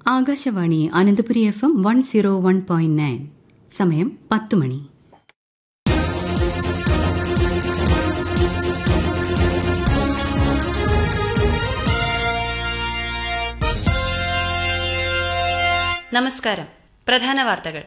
Akashvani Ananthapuri F M one zero one point nine സമയം പത്ത് മണി നമസ്കാരം പ്രധാന വാർത്തകൾ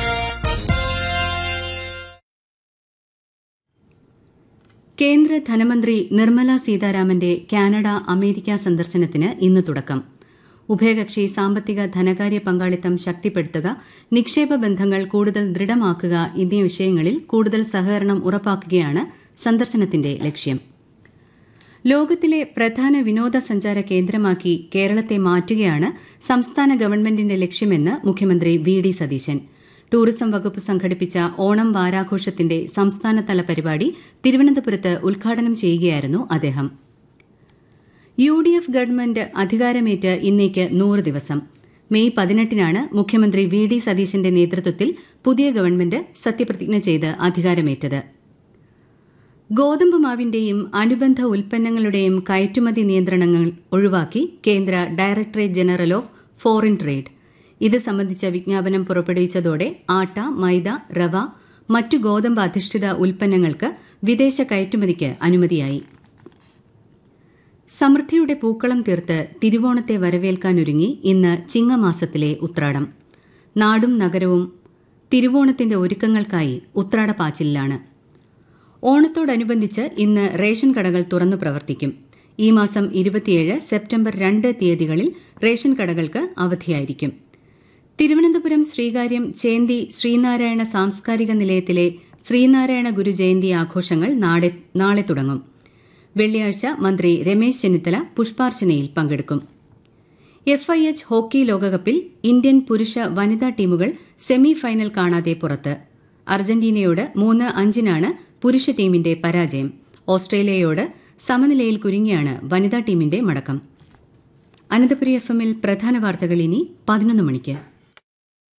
കേന്ദ്ര ധനമന്ത്രി നിർമ്മല സീതാരാമന്റെ കാനഡ അമേരിക്ക സന്ദർശനത്തിന് ഇന്ന് തുടക്കം ഉഭയകക്ഷി സാമ്പത്തിക ധനകാര്യ പങ്കാളിത്തം ശക്തിപ്പെടുത്തുക നിക്ഷേപ ബന്ധങ്ങൾ കൂടുതൽ ദൃഢമാക്കുക എന്നീ വിഷയങ്ങളിൽ കൂടുതൽ സഹകരണം ഉറപ്പാക്കുകയാണ് സന്ദർശനത്തിന്റെ ലക്ഷ്യം ലോകത്തിലെ പ്രധാന വിനോദസഞ്ചാര കേന്ദ്രമാക്കി കേരളത്തെ മാറ്റുകയാണ് സംസ്ഥാന ഗവൺമെന്റിന്റെ ലക്ഷ്യമെന്ന് മുഖ്യമന്ത്രി വി ഡി സതീശൻ ടൂറിസം വകുപ്പ് സംഘടിപ്പിച്ച ഓണം വാരാഘോഷത്തിന്റെ സംസ്ഥാനതല പരിപാടി തിരുവനന്തപുരത്ത് ഉദ്ഘാടനം ചെയ്യുകയായിരുന്നു അദ്ദേഹം യു ഡി എഫ് ഗവൺമെന്റ് അധികാരമേറ്റ് ഇന്നേക്ക് നൂറ് ദിവസം മെയ് പതിനെട്ടിനാണ് മുഖ്യമന്ത്രി വി ഡി സതീശന്റെ നേതൃത്വത്തിൽ പുതിയ ഗവൺമെന്റ് സത്യപ്രതിജ്ഞ ചെയ്ത് അധികാരമേറ്റത് ഗോതമ്പ് മാവിന്റെയും അനുബന്ധ ഉൽപ്പന്നങ്ങളുടെയും കയറ്റുമതി നിയന്ത്രണങ്ങൾ ഒഴിവാക്കി കേന്ദ്ര directorate general of foreign trade ഇത് സംബന്ധിച്ച വിജ്ഞാപനം പുറപ്പെടുവിച്ചതോടെ ആട്ട മൈദ റവ മറ്റു ഗോതമ്പ് അധിഷ്ഠിത ഉൽപ്പന്നങ്ങൾക്ക് വിദേശ കയറ്റുമതിക്ക് അനുമതിയായി സമൃദ്ധിയുടെ പൂക്കളം തീർത്ത് തിരുവോണത്തെ വരവേൽക്കാനൊരുങ്ങി ഇന്ന് ചിങ്ങമാസത്തിലെ ഉത്രാടം നാടും നഗരവും തിരുവോണത്തിന്റെ ഒരുക്കങ്ങൾക്കായി ഉത്രാടപ്പാച്ചിലാണ് ഓണത്തോടനുബന്ധിച്ച് ഇന്ന് റേഷൻ കടകൾ തുറന്നു പ്രവർത്തിക്കും ഈ മാസം ഇരുപത്തിയേഴ് സെപ്റ്റംബർ രണ്ട് തീയതികളിൽ റേഷൻ കടകൾക്ക് അവധിയായിരിക്കും തിരുവനന്തപുരം ശ്രീകാര്യം ചേന്തി ശ്രീനാരായണ സാംസ്കാരിക നിലയത്തിലെ ശ്രീനാരായണ ഗുരു ജയന്തി ആഘോഷങ്ങൾ നാളെ തുടങ്ങും വെള്ളിയാഴ്ച മന്ത്രി രമേശ് ചെന്നിത്തല പുഷ്പാർച്ചനയിൽ പങ്കെടുക്കും എഫ് ഐ എച്ച് ഹോക്കി ലോകകപ്പിൽ ഇന്ത്യൻ പുരുഷ വനിതാ ടീമുകൾ സെമി ഫൈനൽ കാണാതെ പുറത്ത് അർജന്റീനയോട് മൂന്ന് അഞ്ചിനാണ് പുരുഷ ടീമിന്റെ പരാജയം ഓസ്ട്രേലിയയോട് സമനിലയിൽ കുരുങ്ങിയാണ് വനിതാ ടീമിന്റെ മടക്കം അനന്തപുരി എഫ് എമ്മിൽ പ്രധാന വാർത്തകൾ ഇനി പതിനൊന്ന് മണിക്ക്